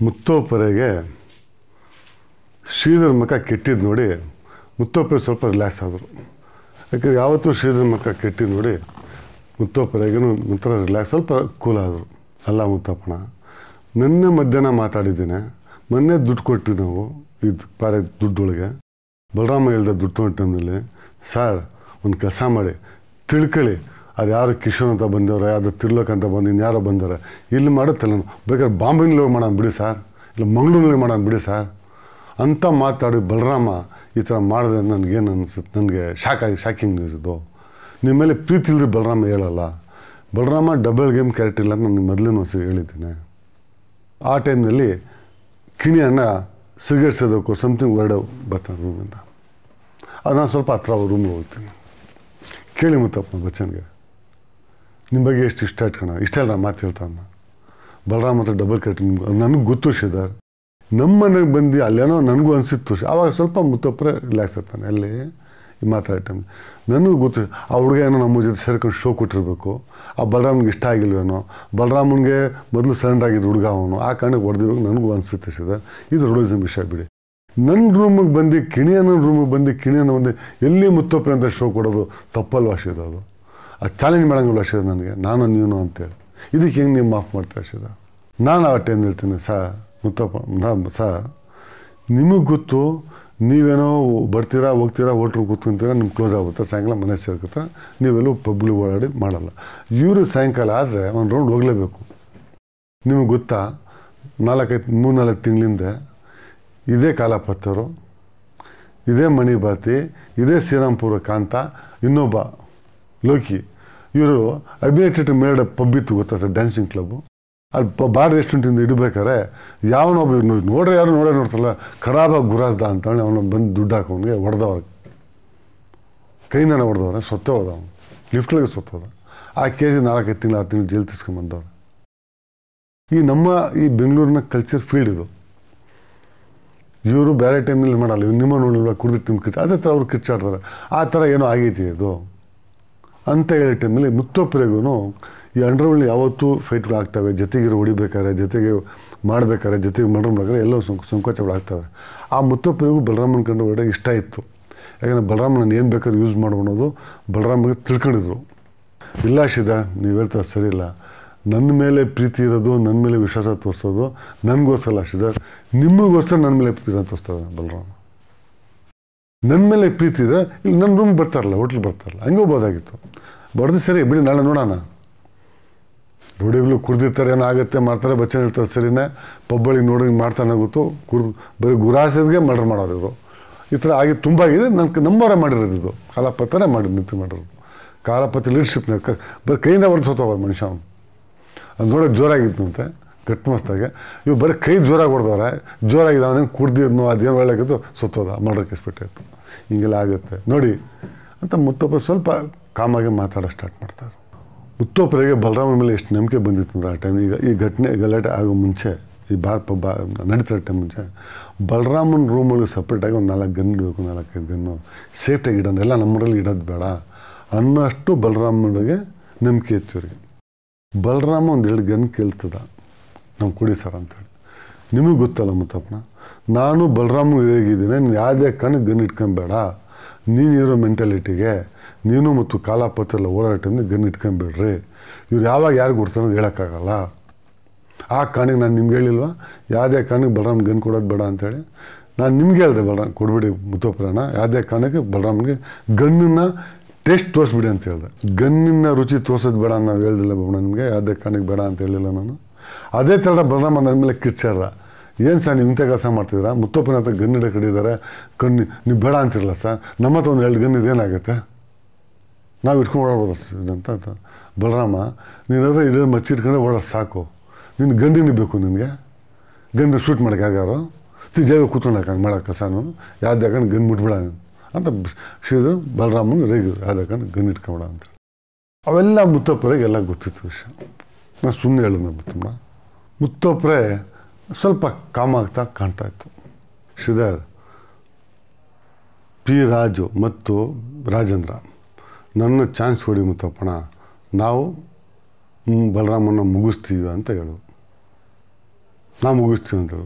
ಮುತ್ತೋಪರೆಗೆ ಶ್ರೀಧರ್ ಮಕ್ಕ ಕೆಟ್ಟಿದ್ದು ನೋಡಿ ಮುತ್ತೋಪರೆ ಸ್ವಲ್ಪ ರಿಲ್ಯಾಕ್ಸ್ ಆದರು ಯಾಕಂದ್ರೆ ಯಾವತ್ತೂ ಶ್ರೀಧರ್ ಮಕ್ಕ ಕೆಟ್ಟಿದ್ದು ನೋಡಿ ಮುತ್ತೋಪರೆಗೂ ಒಂಥರ ರಿಲ್ಯಾಕ್ಸ್ ಸ್ವಲ್ಪ ಕೂಲ್ ಆದರು ಅಲ್ಲ ಮುತ್ತಪ್ಪಣ ನಿನ್ನೆ ಮಧ್ಯಾಹ್ನ ಮಾತಾಡಿದ್ದೀನಿ ಮೊನ್ನೆ ದುಡ್ಡು ಕೊಟ್ಟು ನಾವು ಇದು ಪಾರೆ ದುಡ್ಡೊಳಗೆ ಬಲರಾಮ ಹೇಳ್ದ ದುಡ್ಡು ತೊಗೊಂಡ ಟೈಮ್ನಲ್ಲಿ ಸರ್ ಒಂದು ಕೆಲಸ ಮಾಡಿ ತಿಳ್ಕೊಳ್ಳಿ ಅದು ಯಾರು ಕಿಶೋರ್ ಅಂತ ಬಂದವ್ರೆ ಯಾವುದು ತಿರ್ಲೋಕ್ ಅಂತ ಬಂದು ಇನ್ಯಾರೋ ಬಂದವ್ರೆ ಇಲ್ಲಿ ಮಾಡುತ್ತಲ್ಲ ಬೇಕಾದ್ರೆ ಬಾಂಬೆನಲ್ಲಿ ಮಾಡೋಣ ಬಿಡಿ ಸರ್ ಇಲ್ಲ ಮಂಗಳೂರಲ್ಲಿ ಮಾಡೋಣ ಬಿಡಿ ಸರ್ ಅಂತ ಮಾತಾಡಿ ಬಲರಾಮ ಈ ಥರ ಮಾಡಿದ್ರೆ ನನಗೇನು ಅನಿಸುತ್ತೆ ನನಗೆ ಶಾಕ್ ಆಗಿ ಶಾಕಿಂಗ್ ನ್ಯೂಸ್ ಇದು ನಿಮ್ಮ ಮೇಲೆ ಪ್ರೀತಿ ಇಲ್ಲದೆ ಬಲರಾಮ ಹೇಳಲ್ಲ ಬಲರಾಮ ಡಬಲ್ ಗೇಮ್ ಕ್ಯಾರೆಕ್ಟರ್ ಇಲ್ಲ ಅಂತ ನನಗೆ ಮೊದಲೇ ಒಂದ್ಸರಿ ಹೇಳಿದ್ದೀನಿ ಆ ಟೈಮ್ನಲ್ಲಿ ಕಿಣಿ ಅಣ್ಣ ಸಿಗರೇಟ್ ಸೇದೋಕ್ಕೋ ಸಮಥಿಂಗ್ ವರ್ಡ್ ಬರ್ತಾನೆ ರೂಮಿಂದ ಅದು ನಾನು ಸ್ವಲ್ಪ ಹತ್ರ ರೂಮ್ಗೆ ಹೋಗ್ತೀನಿ ಕೇಳಿ ಮುತ್ತಪ್ಪ ಬಚ್ಚನ್ಗೆ ನಿಮ್ಮ ಬಗ್ಗೆ ಎಷ್ಟು ಇಷ್ಟ ಇಟ್ಕೊಣ ಇಷ್ಟ ಇಲ್ಲ ನಾನು ಮಾತು ಹೇಳ್ತಾನ ಬಲರಾಮ್ ಹತ್ರ ಡಬಲ್ ಕಟ್ ನಿಮ್ಗೆ ನನಗೆ ಗೊತ್ತು ಶಿದಾರ್ ನಮ್ಮ ಮನೆಗೆ ಬಂದು ಅಲ್ಲೇನೋ ನನಗೂ ಅನಿಸಿತ್ತು ಆವಾಗ ಸ್ವಲ್ಪ ಮುತ್ತಪ್ಪರೆ ರಿಲ್ಯಾಕ್ಸ್ ಇರ್ತಾನೆ ಅಲ್ಲಿ ಈ ಮಾತಾಡೋ ಟೈಮ್ ನನಗೂ ಗೊತ್ತು ಆ ಹುಡುಗ ಏನೋ ನಮ್ಮ ಜೊತೆ ಸೇರ್ಕೊಂಡು ಶೋ ಕೊಟ್ಟಿರಬೇಕು ಆ ಬಲರಾಮ್ಗೆ ಇಷ್ಟ ಆಗಿಲ್ವೇನೋ ಬಲರಾಮನ್ಗೆ ಮೊದಲು ಸರೆಂಡರ್ ಆಗಿದ್ದು ಹುಡುಗ ಅವನು ಆ ಕಾರಣಕ್ಕೆ ಹೊಡೆದಿರೋದು ನನಗೂ ಅನಿಸುತ್ತೆ ಶಿದಾರ್ ಇದು ರೋಡಿಸಮ್ ವಿಷಯ ಬಿಡಿ ನನ್ನ ರೂಮಿಗೆ ಬಂದು ಕಿಣಿಯನ ರೂಮಿಗೆ ಬಂದು ಕಿಣಿಯನ ಬಂದು ಎಲ್ಲಿ ಮುತ್ತಪ್ಪರೆ ಅಂತ ಶೋ ಕೊಡೋದು ತಪ್ಪಲ್ವಾ ಶಿದ ಅದು ಅದು ಚಾಲೆಂಜ್ ಮಾಡೋಂಗಿಲ್ಲ ಶಿದ ನನಗೆ ನಾನು ನೀನು ಅಂತೇಳಿ ಇದಕ್ಕೆ ಹೆಂಗೆ ನೀವು ಮಾಫ್ ಮಾಡ್ತೀರಾ ಶಿದ ನಾನು ಆ ಟೈಮ್ ಹೇಳ್ತೀನಿ ಸರ್ ಮುತ್ತಪ್ಪ ನಾ ಸರ್ ನಿಮಗೆ ಗೊತ್ತು ನೀವೇನೋ ಬರ್ತೀರಾ ಹೋಗ್ತೀರಾ ಹೋಟ್ರಿಗೆ ಕೂತ್ಕೊಂತೀರಾ ನಿಮ್ಗೆ ಕ್ಲೋಸ್ ಆಗುತ್ತೆ ಸಾಯಂಕಾಲ ಮನೆ ಸೇರ್ಕೊತಾರೆ ನೀವೆಲ್ಲೂ ಪಬ್ಲಿಕ್ ಓಡಾಡಿ ಮಾಡಲ್ಲ ಇವರು ಸಾಯಂಕಾಲ ಆದರೆ ಒಂದು ರೌಂಡ್ ಹೋಗಲೇಬೇಕು ನಿಮಗೆ ಗೊತ್ತಾ ನಾಲ್ಕೈದು ಮೂರು ನಾಲ್ಕು ತಿಂಗಳಿಂದ ಇದೇ ಕಾಲಪತ್ತರು ಇದೇ ಮಣಿಬಾತಿ ಇದೇ ಶ್ರೀರಾಮ್ಪುರ ಕಾಂತ ಇನ್ನೊಬ್ಬ ಲೋಕಿ ಇವರು ಅಭಿನೇಟೆಡ್ ಮೇಲ್ಡ್ ಪಬ್ ಇತ್ತು ಗೊತ್ತಾ ಸರ್ ಡ್ಯಾನ್ಸಿಂಗ್ ಕ್ಲಬ್ಬು ಅಲ್ಲಿ ಪ ಬಾರ್ ರೆಸ್ಟೋರೆಂಟಿಂದ ಇಡಬೇಕಾರೆ ಯಾವನೊಬ್ಬ ಇವ್ನು ನೋಡ್ರೆ ಯಾರು ನೋಡೇ ನೋಡ್ತಲ್ಲ ಖರಾಬಾಗಿ ಗುರಾಸ್ದ ಅಂತೇಳಿ ಅವನು ಬಂದು ದುಡ್ಡು ಹಾಕೋನಿಗೆ ಹೊಡೆದವ್ರ ಕೈಯಿಂದನೇ ಹೊಡೆದವ್ರೆ ಸೊತ್ತೆ ಹೋದ ಅವನು ಲಿಫ್ಟ್ಗಳಿಗೆ ಸೊತ್ತೋದ ಆ ಕೇಸಿ ನಾಲ್ಕೈದು ತಿಂಗಳು ಆರು ತಿಂಗಳು ಜೈಲು ತಿಸ್ಕೊಂಬಂದವ್ರೆ ಈ ನಮ್ಮ ಈ ಬೆಂಗಳೂರಿನ ಕಲ್ಚರ್ ಫೀಲ್ಡ್ ಇದು ಇವರು ಬೇರೆ ಟೈಮಲ್ಲಿ ಮಾಡಲ್ಲ ಇವ್ರು ನಿಮ್ಮ ನೋಡಿಲ್ಲ ಕುಡಿದು ಟೈಮ್ ಕಿಚ್ಚ ಅದೇ ಥರ ಅವ್ರು ಕಿಚ್ಚಾಡ್ತಾರೆ ಆ ಥರ ಏನೋ ಆಗೈತಿ ಇದು ಅಂತ ಹೇಳೋ ಟೈಮಲ್ಲಿ ಮುತ್ತೊಪ್ಪರಿಗೂ ಈ ಅಂಡರ್ವರ್ಲ್ಡ್ ಯಾವತ್ತೂ ಫೈಟ್ಗಳು ಆಗ್ತವೆ ಜೊತೆಗಿರೋ ಹೊಡಿಬೇಕಾದ್ರೆ ಜೊತೆಗೆ ಮಾಡ್ಬೇಕಾದ್ರೆ ಜೊತೆಗೆ ಮರ್ಡರ್ ಮಾಡ್ಬೇಕಾದ್ರೆ ಎಲ್ಲೋ ಸಂಕ ಸಂಕೋಚಗಳು ಆಗ್ತವೆ ಆ ಮುತ್ತೊಪ್ಪರಿಗೂ ಬಲರಾಮನ ಕಂಡು ಹೊಡೆ ಇಷ್ಟ ಇತ್ತು ಯಾಕಂದರೆ ಬಲರಾಮ ನಾನು ಏನು ಬೇಕಾದ್ರೂ ಯೂಸ್ ಮಾಡ್ಕೊಳೋದು ಬಲರಾಮಗೆ ತಿಳ್ಕೊಂಡಿದ್ರು ಇಲ್ಲ ಶಿದ ನೀವು ಹೇಳ್ತಾ ಸರಿ ಇಲ್ಲ ನನ್ನ ಮೇಲೆ ಪ್ರೀತಿ ಇರೋದು ನನ್ನ ಮೇಲೆ ವಿಶ್ವಾಸ ತೋರಿಸೋದು ನನಗೋಸ್ಕರ ಶಿದ ನಿಮಗೋಸ್ಕರ ನನ್ನ ಮೇಲೆ ಪ್ರೀತಿ ತೋರಿಸ್ತದೆ ಬಲರಾಮ ನನ್ನ ಮೇಲೆ ಪ್ರೀತಿ ಇದ್ರೆ ಇಲ್ಲಿ ನನ್ನ ರೂಮ್ ಬರ್ತಾರಲ್ಲ ಹೋಟ್ಲ್ ಬರ್ತಾರಲ್ಲ ಹಂಗೆ ಹೋಗ್ಬೋದಾಗಿತ್ತು ಬಡ್ದು ಸರಿ ಬಿಡಿ ನಾಳೆ ನೋಡೋಣ ರೋಡಿಗಳು ಕುಡ್ದಿರ್ತಾರೆ ಏನೋ ಆಗುತ್ತೆ ಮಾಡ್ತಾರೆ ಬಚ್ಚನ ಇರ್ತಾರೆ ಸರಿನೇ ಪಬ್ಬಳಿಗೆ ನೋಡಿ ಮಾಡ್ತಾನೆ ಗೊತ್ತು ಕುಡ್ದು ಬರೀ ಗುರಾಸದ್ಗೆ ಮರ್ಡರ್ ಮಾಡೋರು ಇವರು ಈ ಥರ ಆಗಿ ತುಂಬ ಆಗಿದೆ ನನ್ನ ನಂಬರೇ ಮಾಡಿರೋದು ಇದು ಕಾಲಪತ್ರನೇ ಮಾಡಿ ನಿಂತು ಮಾಡಿರೋದು ಕಾಲಪತ್ರ ಲೀಡರ್ಶಿಪ್ನ ಬರೀ ಕೈಯಿಂದ ಹೊಡೆದು ಸೋತೋಗ ಮನುಷ್ಯ ಅವನು ಅದು ನೋಡೋಕೆ ಜೋರಾಗಿತ್ತಂತೆ ಗಟ್ಟು ಮಸ್ತಾಗೆ ಇವು ಬರೀ ಕೈ ಜೋರಾಗಿ ಹೊಡೆದವ್ರೆ ಜೋರಾಗಿದೆ ಅವನೇನು ಕುಡ್ದಿದ್ನೋ ಅದೇನು ಒಳ್ಳೆಗಿದ್ದು ಸುತ್ತೋದ ಮರ್ಡರ್ ಕೇಸ್ ಬಿಟ್ಟಿತ್ತು ಹಿಂಗೆಲ್ಲ ಆಗುತ್ತೆ ನೋಡಿ ಅಂತ ಮುತ್ತೊಬ್ಬ ಸ್ವಲ್ಪ ಕಾಮಾಗಿ ಮಾತಾಡೋ ಸ್ಟಾರ್ಟ್ ಮಾಡ್ತಾರೆ ಮುತ್ತೊಬ್ಬರಿಗೆ ಬಲರಾಮನ ಮೇಲೆ ಎಷ್ಟು ನಂಬಿಕೆ ಬಂದಿತ್ತು ಅಂದ್ರೆ ಆ ಟೈಮ್ ಈಗ ಈ ಘಟನೆ ಗಲಾಟೆ ಆಗೋ ಮುಂಚೆ ಈ ಬಾರ್ ಪಬ್ಬ ನಡೀತಿರೋ ಟೈಮ್ ಮುಂಚೆ ಬಲರಾಮನ ರೂಮಲ್ಲಿ ಸಪ್ರೇಟಾಗಿ ಒಂದು ನಾಲ್ಕು ಗನ್ ಇಡಬೇಕು ನಾಲ್ಕೈದು ಗನ್ನು ಸೇಫ್ಟಿಯಾಗಿ ಇಡೋಣ ಎಲ್ಲ ನಮ್ಮೂರಲ್ಲಿ ಇಡೋದು ಬೇಡ ಅನ್ನೋಷ್ಟು ಬಲರಾಮನಿಗೆ ನಂಬಿಕೆ ಇತ್ತು ಇವರಿಗೆ ಬಲರಾಮ ಒಂದು ಎರಡು ಗನ್ ಕೇಳ್ತದ ನಾವು ಕೊಡಿ ಸರ್ ಅಂತೇಳಿ ನಿಮಗೆ ಗೊತ್ತಲ್ಲ ಮುತ್ತಪ್ಪನ ನಾನು ಬಲರಾಮ ಹೇಗಿದ್ದೀನಿ ನೀನು ಯಾವುದೇ ಕಣ್ಣು ಗನ್ ಇಟ್ಕೊಂಬೇಡ ನೀನಿರೋ ಮೆಂಟಾಲಿಟಿಗೆ ನೀನು ಮತ್ತು ಕಾಲಾಪತ್ರ ಎಲ್ಲ ಓಡಾಡೋ ಟೈಮ್ಗೆ ಗನ್ ಇಟ್ಕೊಂಬೇಡ್ರಿ ಇವ್ರು ಯಾವಾಗ ಯಾರಿಗೆ ಕೊಡ್ತಾರೋ ಹೇಳೋಕ್ಕಾಗಲ್ಲ ಆ ಕಾಣಿಗೆ ನಾನು ನಿಮ್ಗೆ ಹೇಳಿಲ್ವಾ ಯಾವುದೇ ಕಾರಣಕ್ಕೆ ಬಲರಾಮ್ ಗನ್ ಕೊಡೋದು ಬೇಡ ಅಂತೇಳಿ ನಾನು ನಿಮ್ಗೆ ಹೇಳಿದೆ ಬಲರಾಮ್ ಕೊಡ್ಬಿಡಿ ಮುತ್ತೋಪುರಾಣ ಯಾವುದೇ ಕಾರಣಕ್ಕೆ ಬಲರಾಮ್ಗೆ ಗನ್ನನ್ನು ಟೇಸ್ಟ್ ತೋರಿಸ್ಬಿಡಿ ಅಂತ ಹೇಳಿದೆ ಗನ್ನಿನ ರುಚಿ ತೋರ್ಸೋದು ಬೇಡ ಅಂತ ನಾವು ಹೇಳ್ದಿಲ್ಲ ಬಾಬು ನಿಮಗೆ ಯಾವುದೇ ಕಾರಣಕ್ಕೆ ಬೇಡ ಅಂತ ಹೇಳಿಲ್ಲ ನಾನು ಅದೇ ಥರ ಬಲರಾಮ ನನ್ನ ಮೇಲೆ ಕಿರ್ಚಾರ ಏನು ಸರ್ ನೀವು ಇಂಥ ಕೆಲಸ ಮಾಡ್ತಿದ್ದೀರಾ ಮುತ್ತಪ್ಪನ ಹತ್ರ ಗನ್ ಹಿಡಿದು ಕಡಿದಾರೆ ಕಣ್ಣು ನೀವು ಬೇಡ ಅಂತಿರಲ್ಲ ಸರ್ ನಮ್ಮ ಹತ್ರ ಒಂದು ಎರಡು ಗನ್ ಇದೇನಾಗುತ್ತೆ ನಾವು ಇಟ್ಕೊಂಡು ಓಡಾಡ್ಬೋದು ಅಂತ ಅಂತ ಬಲರಾಮ ನೀನು ಹತ್ರ ಇಡೋ ಮಚ್ಚಿ ಇಟ್ಕೊಂಡ್ರೆ ಓಡಾಡ ಸಾಕು ನಿನ್ನ ಗಂಡಿನ ಬೇಕು ನಿನಗೆ ಗಂಡು ಶೂಟ್ ಮಾಡೋಕೆ ಯಾರು ತಿ ಜಾಗ ಕೂತ್ಕೊಂಡಾಕ ಮಾಡೋಕೆ ಸಾನು ಯಾವ್ದು ಯಾಕಂಡು ಗನ್ ಮುಟ್ಬಿಡ ನೀನು ಅಂತ ಶ್ರೀಧರ್ ಬಲರಾಮನ ರೇಗಿದ್ರು ಯಾವ್ದು ಯಾಕಂಡು ಗನ್ ಇಟ್ಕೊಂಬಿಡ ಅಂತ ಅವೆಲ್ಲ ಮುತ್ತಪ್ಪರಿಗೆ ಎಲ್ಲ ಗೊತ್ತಿತ್ತು ವಿಷಯ ನಾನು ಸುಮ್ಮನೆ ಹೇಳಿದ್ನ ಮುತ್ತಮ್ಮ ಮುತ್ತಪ್ಪರೆ ಸ್ವಲ್ಪ ಕಾಮ ಆಗ್ತಾ ಕಾಣ್ತಾ ಇತ್ತು ಶ್ರೀಧರ್ ಪಿ ರಾಜು ಮತ್ತು ರಾಜೇಂದ್ರ ನನ್ನ ಚಾನ್ಸ್ ಹೊಡಿ ಮುತ್ತಪ್ಪಣ ನಾವು ಹ್ಮ್, ಬಲರಾಮನ ಮುಗಿಸ್ತೀವಿ ಅಂತ ಹೇಳು ನಾ ಮುಗಿಸ್ತೀವಿ ಅಂತೇಳಿ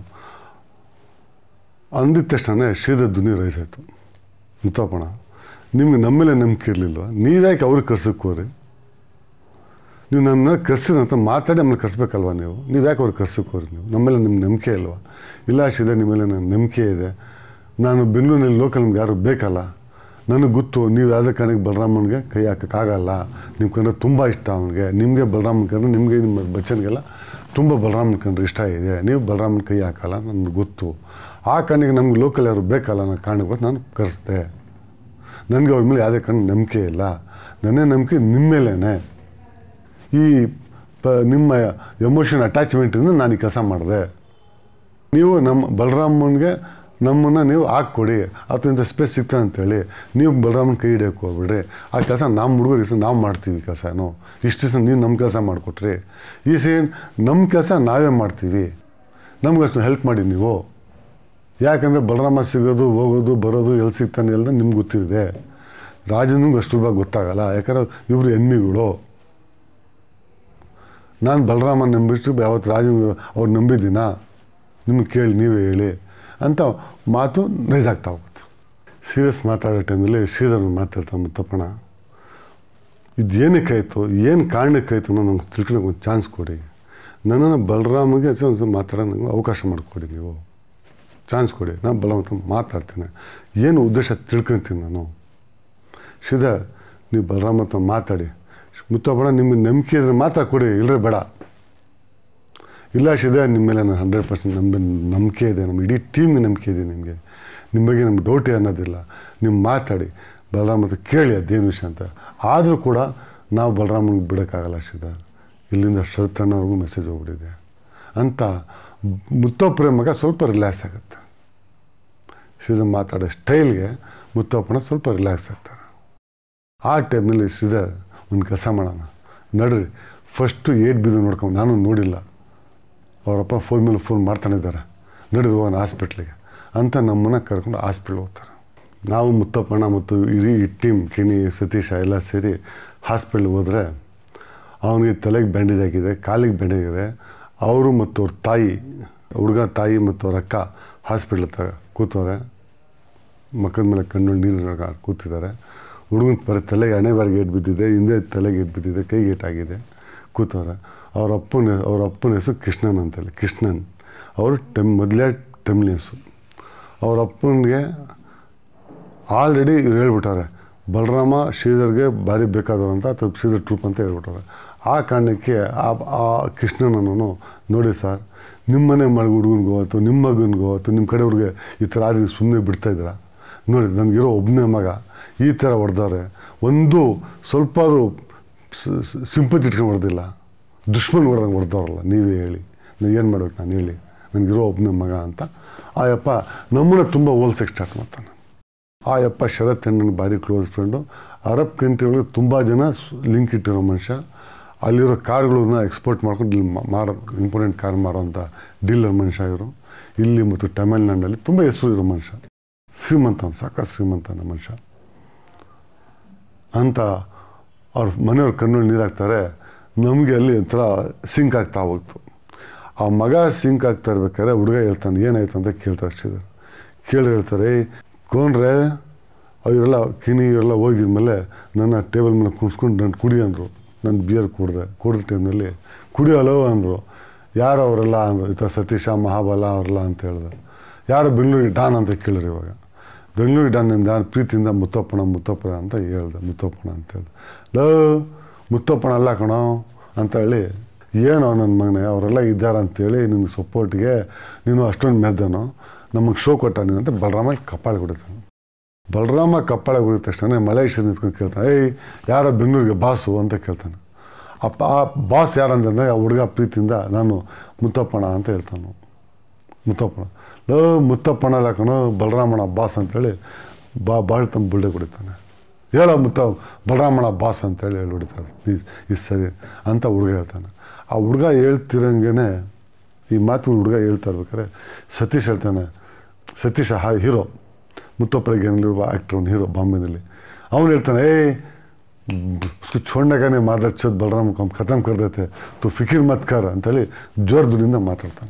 ಅಂದಿದ ತಕ್ಷಣ ಶ್ರೀಧರ್ ಧ್ವನಿ ರೈಸ್ ಆಯಿತು ಮುತ್ತಪ್ಪಣ ನಿಮ್ಗೆ ನಮ್ಮ ಮೇಲೆ ನಂಬಿಕೆ ಇರಲಿಲ್ವ ನೀವ್ಯಾಕೆ ಅವ್ರಿಗೆ ಕರ್ಸಕ್ಕೆ ಹೋರಿ ನೀವು ನನ್ನ ಕರ್ಸಿದ ಅಂತ ಮಾತಾಡಿ ನಮ್ಮನ್ನ ಕರ್ಸ್ಬೇಕಲ್ವ ನೀವು ನೀವು ಯಾಕೆ ಅವ್ರಿಗೆ ಕರ್ಸಕ್ಕೆ ಹೋರಿ ನೀವು ನಮ್ಮ ಮೇಲೆ ನಿಮ್ಗೆ ನಂಬಿಕೆ ಇಲ್ವಾ ಇಲ್ಲ ಶ್ರೀಧರ್ ನಿಮ್ಮ ಮೇಲೆ ನನ್ನ ನಂಬಿಕೆ ಇದೆ ನಾನು ಬೆಂಗಳೂರಿನಲ್ಲಿ ಲೋಕಲ್ ನಿಮ್ಗೆ ಯಾರು ಬೇಕಲ್ಲ ನನಗೆ ಗೊತ್ತು ನೀವು ಯಾವುದೇ ಕಾರಣಕ್ಕೆ ಬಲರಾಮನಿಗೆ ಕೈ ಹಾಕೋಕ್ಕಾಗಲ್ಲ ನಿಮ್ಮ ಕಂಡ್ರೆ ತುಂಬ ಇಷ್ಟ ಅವನಿಗೆ ನಿಮಗೆ ಬಲರಾಮನ ಕಂಡ್ರೆ ನಿಮಗೆ ನಿಮ್ಮ ಬಚ್ಚನಿಗೆಲ್ಲ ತುಂಬ ಬಲರಾಮನ ಕಂಡ್ರೆ ಇಷ್ಟ ಇದೆ ನೀವು ಬಲರಾಮನ ಕೈ ಹಾಕಲ್ಲ ನನಗೆ ಗೊತ್ತು ಆ ಕಾರಣಕ್ಕೆ ನಮ್ಗೆ ಲೋಕಲ್ ಯಾರು ಬೇಕಲ್ಲ ಅನ್ನೋ ಕಾರಣಕ್ಕೆ ನಾನು ಕರೆಸ್ದೆ ನನಗೆ ಅವ್ರ ಮೇಲೆ ಯಾವುದೇ ಕಾರಣ ನಂಬಿಕೆ ಇಲ್ಲ ನನ್ನೇ ನಂಬಿಕೆ ನಿಮ್ಮ ಮೇಲೇ ಈ ಪ ನಿಮ್ಮ ಎಮೋಷನ್ ಅಟ್ಯಾಚ್ಮೆಂಟಿಂದ ನಾನು ಈ ಕೆಲಸ ಮಾಡಿದೆ ನೀವು ನಮ್ಮ ಬಲರಾಮನಿಗೆ ನಮ್ಮನ್ನು ನೀವು ಹಾಕ್ಕೊಡಿ ಅದರಿಂದ ಸ್ಪೇಸ್ ಸಿಗ್ತದೆ ಅಂತೇಳಿ ನೀವು ಬಲರಾಮನ ಕೈ ಹಿಡಿಯೋಕೆ ಹೋಗ್ಬಿಡ್ರಿ ಆ ಕೆಲಸ ನಮ್ಮ ಹುಡುಗರು ದಿವಸ ನಾವು ಮಾಡ್ತೀವಿ ಕೆಲಸನೂ ಇಷ್ಟು ದಿವಸ ನೀವು ನಮ್ಮ ಕೆಲಸ ಮಾಡಿಕೊಟ್ರಿ ಈ ಸೇನ್ ನಮ್ಮ ಕೆಲಸ ನಾವೇ ಮಾಡ್ತೀವಿ ನಮ್ಗೆ ಅಷ್ಟು ಹೆಲ್ಪ್ ಮಾಡಿ ನೀವು ಯಾಕಂದರೆ ಬಲರಾಮ ಸಿಗೋದು ಹೋಗೋದು ಬರೋದು ಎಲ್ಲಿ ಸಿಗ್ತಾನೆ ಎಲ್ಲ ನಿಮ್ಗೆ ಗೊತ್ತಿದೆ ರಾಜನಿಗೆ ಅಷ್ಟು ಸುಲಭ ಗೊತ್ತಾಗಲ್ಲ ಯಾಕಂದ್ರೆ ಇವರು ಎನ್ಮಿಗಳು ನಾನು ಬಲರಾಮನ ನಂಬಿಟ್ಟು ಯಾವತ್ತು ರಾಜನ ಅವ್ರು ನಂಬಿದ್ದೀನ ನಿಮ್ಗೆ ಕೇಳಿ ನೀವೇ ಹೇಳಿ ಅಂತ ಮಾತು ರೈಸ್ ಆಗ್ತಾ ಹೋಗುತ್ತೆ ಸೀರಿಯಸ್ ಮಾತಾಡೋ ಟೈಮಲ್ಲಿ ಶ್ರೀಧರನ್ ಮಾತಾಡ್ತಾ ಮುತ್ತಪ್ಪಣ ಇದು ಏನಕ್ಕಾಯಿತು ಏನು ಕಾರಣಕ್ಕಾಯಿತು ಅನ್ನೋ ನಂಗೆ ತಿಳ್ಕೊಳಕ್ಕೆ ಒಂದು ಚಾನ್ಸ್ ಕೊಡಿ ನನ್ನನ್ನು ಬಲರಾಮಗೆ ಒಂದು ಸ್ವಲ್ಪ ಮಾತಾಡೋ ನಂಗೆ ಅವಕಾಶ ಮಾಡಿಕೊಡಿ ನೀವು ಚಾನ್ಸ್ ಕೊಡಿ ನಾನು ಬಲವಂತ ಮಾತಾಡ್ತೀನಿ ಏನು ಉದ್ದೇಶ ತಿಳ್ಕೊತೀನಿ ನಾನು ಶ್ರೀಧರ್ ನೀವು ಬಲರಾಮ ಹತ್ರ ಮಾತಾಡಿ ಮುತ್ತಪ್ಪಣ ನಿಮಗೆ ನಂಬಿಕೆ ಇದ್ರೆ ಮಾತ್ರ ಕೊಡಿ ಇಲ್ಲರೆ ಬೇಡ ಇಲ್ಲ ಶ್ರೀಧರ್ ನಿಮ್ಮ ಮೇಲೆ ನಾನು ಹಂಡ್ರೆಡ್ ಪರ್ಸೆಂಟ್ ನಂಬಿ ನಂಬಿಕೆ ಇದೆ ನಮ್ಮ ಇಡೀ ಟೀಮ್ಗೆ ನಂಬಿಕೆ ಇದೆ ನಿಮಗೆ ನಿಮ್ಮ ಬಗ್ಗೆ ನಮ್ಗೆ ಡೌಟೇ ಅನ್ನೋದಿಲ್ಲ ನೀವು ಮಾತಾಡಿ ಬಲರಾಮ ಹತ್ರ ಕೇಳಿ ಅದೇನು ವಿಷಯ ಅಂತ ಆದರೂ ಕೂಡ ನಾವು ಬಲರಾಮನಿಗೆ ಬಿಡೋಕ್ಕಾಗಲ್ಲ ಶ್ರೀಧರ್ ಇಲ್ಲಿಂದ ಶರತ್ತಣ್ಣವ್ರಿಗೂ ಮೆಸೇಜ್ ಹೋಗ್ಬಿಟ್ಟಿದೆ ಅಂತ ಮುತ್ತಪ್ಪರ ಮಗ ಸ್ವಲ್ಪ ರಿಲ್ಯಾಕ್ಸ್ ಆಗುತ್ತೆ ಶ್ರೀಧರ್ ಮಾತಾಡೋ ಸ್ಟೈಲ್ಗೆ ಮುತ್ತಪ್ಪನ ಸ್ವಲ್ಪ ರಿಲ್ಯಾಕ್ಸ್ ಆಗ್ತಾರೆ ಆ ಟೈಮ್ನಲ್ಲಿ ಶ್ರೀಧರ್ ಒಂದು ಕೆಲಸ ಮಾಡೋಣ ನಡ್ರಿ ಫಸ್ಟು ಏಟ್ ಬಿದ್ದು ನೋಡ್ಕೊಂಡು ನಾನು ನೋಡಿಲ್ಲ ಅವರಪ್ಪ ಫೋನ್ ಮೇಲೆ ಫೋನ್ ಮಾಡ್ತಾನೆ ಇದ್ದಾರೆ ನಡ್ರಿ ಹೋಗೋಣ ಹಾಸ್ಪಿಟ್ಲಿಗೆ ಅಂತ ನಮ್ಮನ್ನು ಕರ್ಕೊಂಡು ಹಾಸ್ಪಿಟ್ಲ್ ಹೋಗ್ತಾರೆ ನಾವು ಮುತ್ತಪ್ಪಣ್ಣ ಮತ್ತು ಇಡೀ ಟೀಮ್ ಕಿಣಿ ಸತೀಶ ಎಲ್ಲ ಸೇರಿ ಹಾಸ್ಪಿಟ್ಲ್ಗೆ ಹೋದರೆ ಅವನಿಗೆ ತಲೆಗೆ ಬ್ಯಾಂಡೇಜ್ ಆಗಿದೆ ಕಾಲಿಗೆ ಬ್ಯಾಂಡೇಜ್ ಇದೆ ಅವರು ಮತ್ತು ಅವ್ರ ತಾಯಿ ಹುಡುಗ ತಾಯಿ ಮತ್ತು ಅವ್ರ ಅಕ್ಕ ಹಾಸ್ಪಿಟ್ಲ್ ಹತ್ರ ಕೂತವ್ರೆ ಮಕ್ಕದ ಮೇಲೆ ಕಣ್ಣು ನೀರು ಕೂತಿದ್ದಾರೆ ಹುಡುಗನ ಬರೀ ತಲೆಗೆ ಹಣೆ ಬಾರಿಗೆ ಏಟು ಬಿದ್ದಿದೆ ಹಿಂದೆ ತಲೆಗೆ ಏಟು ಬಿದ್ದಿದೆ ಕೈಗೆ ಏಟಾಗಿದೆ ಕೂತವ್ರೆ ಅವ್ರ ಅಪ್ಪನ ಅವ್ರ ಅಪ್ಪನ ಹೆಸರು ಕೃಷ್ಣನ್ ಅಂತೇಳಿ ಕೃಷ್ಣನ್ ಅವರು ಟೆಮ್ ಮೊದಲೇ ಟೆಮ್ಲಿಯನ್ಸು ಅವ್ರ ಅಪ್ಪನಿಗೆ ಆಲ್ರೆಡಿ ಇವ್ರು ಹೇಳ್ಬಿಟ್ಟಾರೆ ಬಲರಾಮ ಶ್ರೀಧರ್ಗೆ ಭಾರಿ ಬೇಕಾದವರು ಅಂತ ಅಥವಾ ಶ್ರೀಧರ್ ಟ್ರೂಪ್ ಅಂತ ಹೇಳ್ಬಿಟ್ಟಾರೆ ಆ ಕಾರಣಕ್ಕೆ ಆ ಆ ಕೃಷ್ಣನನ್ನು ನೋಡಿ ಸರ್ ನಿಮ್ಮನೆ ಮಗ ಹುಡುಗನಿಗೋ ಅಥವಾ ನಿಮ್ಮ ಮಗನಿಗೋ ಅಥವಾ ನಿಮ್ಮ ಕಡೆಯವ್ರಿಗೆ ಈ ಥರ ಆದ್ರೆ ಸುಮ್ಮನೆ ಬಿಡ್ತಾಯಿದ್ದೀರಾ ನೋಡಿ ನನಗಿರೋ ಒಬ್ಬನೇ ಮಗ ಈ ಥರ ಹೊಡೆದವ್ರೆ ಒಂದು ಸ್ವಲ್ಪ ಸಿಂಪತಿ ಇಟ್ಕೊಂಡು ಹೊಡೆದಿಲ್ಲ ದುಶ್ಮನ್ ಹೊಡೆದಂಗೆ ಹೊಡೆದವ್ರಲ್ಲ ನೀವೇ ಹೇಳಿ ನಾನು ಏನು ಮಾಡ್ಬೇಕು ನಾನು ಹೇಳಿ ನನಗಿರೋ ಒಬ್ಬನೇ ಮಗ ಅಂತ ಆ ಯಪ್ಪ ನಮ್ಮನ್ನ ತುಂಬ ಹೋಲ್ಸಕ್ಕೆ ಸ್ಟಾರ್ಟ್ ಮಾಡ್ತಾನೆ ಆ ಯಪ್ಪ ಶರತ್ ನನ್ನ ಭಾರಿ ಕ್ಲೋಸ್ ಫ್ರೆಂಡು ಅರಬ್ ಕಂಟ್ರಿ ಒಳಗೆ ತುಂಬ ಜನ ಲಿಂಕ್ ಇಟ್ಟಿರೋ ಮನುಷ್ಯ ಅಲ್ಲಿರೋ ಕಾರ್ಗಳನ್ನ ಎಕ್ಸ್ಪೋರ್ಟ್ ಮಾಡ್ಕೊಂಡು ಇಲ್ಲಿ ಮಾಡೋ ಇಂಪಾರ್ಟೆಂಟ್ ಕಾರ್ ಮಾರೋಂಥ ಡೀಲರ್ ಮನುಷ್ಯ ಇವರು ಇಲ್ಲಿ ಮತ್ತು ತಮಿಳ್ನಾಡಲ್ಲಿ ತುಂಬ ಹೆಸರು ಇರೋ ಮನುಷ್ಯ ಶ್ರೀಮಂತ ಸಾಕ ಶ್ರೀಮಂತನ ಮನುಷ್ಯ ಅಂತ ಅವ್ರ ಮನೆಯವ್ರ ಕಣ್ಣಲ್ಲಿ ನೀರು ಹಾಕ್ತಾರೆ ನಮಗೆ ಅಲ್ಲಿ ಒಂಥರ ಸಿಂಕ್ ಆಗ್ತಾ ಹೋಗ್ತು ಆ ಮಗ ಸಿಂಕ್ ಆಗ್ತಾ ಇರ್ಬೇಕಾದ್ರೆ ಹುಡುಗ ಹೇಳ್ತಾನೆ ಏನಾಯ್ತು ಅಂತ ಕೇಳ್ತಾರೆ ಶ್ರೀಧರ್ ಕೇಳಿ ಹೇಳ್ತಾರೆ ಏಯ್ ಕೊಂಡ್ರೆ ಅವರೆಲ್ಲ ಕಿಣಿ ಇವರೆಲ್ಲ ಹೋಗಿದ್ಮೇಲೆ ನನ್ನ ಟೇಬಲ್ ಮೇಲೆ ಕುಣಿಸ್ಕೊಂಡು ನಾನು ಕುಡಿ ಅಂದರು ನಾನು ಬಿಯರ್ ಕುಡ್ದೆ ಕುಡಿದ ಟೈಮ್ನಲ್ಲಿ ಕುಡಿಯೋಲೋ ಅಂದರು ಯಾರು ಅವರೆಲ್ಲ ಅಂದರು ಈ ಥರ ಸತೀಶ ಮಹಾಬಲ ಅವರೆಲ್ಲ ಅಂತ ಹೇಳಿದೆ ಯಾರು ಬೆಂಗಳೂರಿಗೆ ಡಾನ್ ಅಂತ ಕೇಳಿರಿ ಇವಾಗ ಬೆಂಗಳೂರಿಗೆ ಡಾನ್ ನಿಮ್ದು ಯಾರು ಪ್ರೀತಿಯಿಂದ ಮುತ್ತಪ್ಪಣ ಮುತ್ತಪ್ಪಣ ಅಂತ ಹೇಳ್ದೆ ಮುತ್ತಪ್ಪಣ ಅಂತ ಹೇಳ್ದೆ ಲೋ ಮುತ್ತಪ್ಪಣ ಅಲ್ಲ ಕಣೋ ಅಂತ ಹೇಳಿ ಏನೋ ನನ್ನ ಮಗನೇ ಅವರೆಲ್ಲ ಇದ್ದಾರೆ ಅಂತೇಳಿ ನಿಮ್ಗೆ ಸಪೋರ್ಟ್ಗೆ ನೀನು ಅಷ್ಟೊಂದು ಮೆದ್ದನೋ ನಮಗೆ ಶೋ ಕೊಟ್ಟ ನೀನು ಅಂತ ಬಲರಾಮ ಕಪ್ಪಾಳೆ ಕೊಡ್ತಾನೆ ಬಲರಾಮ ಕಪ್ಪಾಳೆ ಹೊಡಿದ ತಕ್ಷಣ ಮಲೇಷ್ಯಾ ನಿಂತ್ಕೊಂಡು ಕೇಳ್ತಾನೆ ಏಯ್ ಯಾರೋ ಬೆಂಗಳೂರಿಗೆ ಬಾಸು ಅಂತ ಕೇಳ್ತಾನೆ ಅಪ್ಪ ಆ ಬಾಸ್ ಯಾರಂತಂದರೆ ಆ ಹುಡುಗ ಪ್ರೀತಿಯಿಂದ ನಾನು ಮುತ್ತಪ್ಪಣ ಅಂತ ಹೇಳ್ತಾನು ಮುತ್ತಪ್ಪಣ ಲೋ ಮುತ್ತಪ್ಪಣ ಅಲ್ಲ ಕಣೋ ಬಲರಾಮಣ ಬಾಸ್ ಅಂತೇಳಿ ಬಾ ಬಾಳ್ ತಮ್ಮ ಬುಲ್ಡೆ ಕುಡಿತಾನೆ ಹೇಳೋ ಮುತ್ತ ಬಲರಾಮಣ ಬಾಸ್ ಅಂತೇಳಿ ಹೇಳಿ ಹೊಡಿತಾರೆ ಪ್ಲೀಸ್ ಇದು ಸರಿ ಅಂತ ಹುಡುಗ ಹೇಳ್ತಾನೆ ಆ ಹುಡುಗ ಹೇಳ್ತಿರಂಗೆ ಈ ಮಾತು ಹುಡುಗ ಹೇಳ್ತಾ ಇರ್ಬೇಕಾದ್ರೆ ಸತೀಶ್ ಹೇಳ್ತಾನೆ ಸತೀಶ ಹಾ ಹೀರೋ ಮುತ್ತಪ್ಪರಿಗೆನಲ್ಲಿರುವ ಆ್ಯಕ್ಟ್ರ್ ಅವ್ನು ಹೀರೋ ಬಾಂಬೆನಲ್ಲಿ ಅವನು ಹೇಳ್ತಾನೆ ಏಯ್ उसको छोड़ने का नहीं मादर चौथ बलराम को हम ख़त्म कर देते तो फिक्र मत कर ಅಂತೇಳಿ ಜೋರ್ ಧ್ವನಿಯಿಂದ ಮಾತಾಡ್ತಾನೆ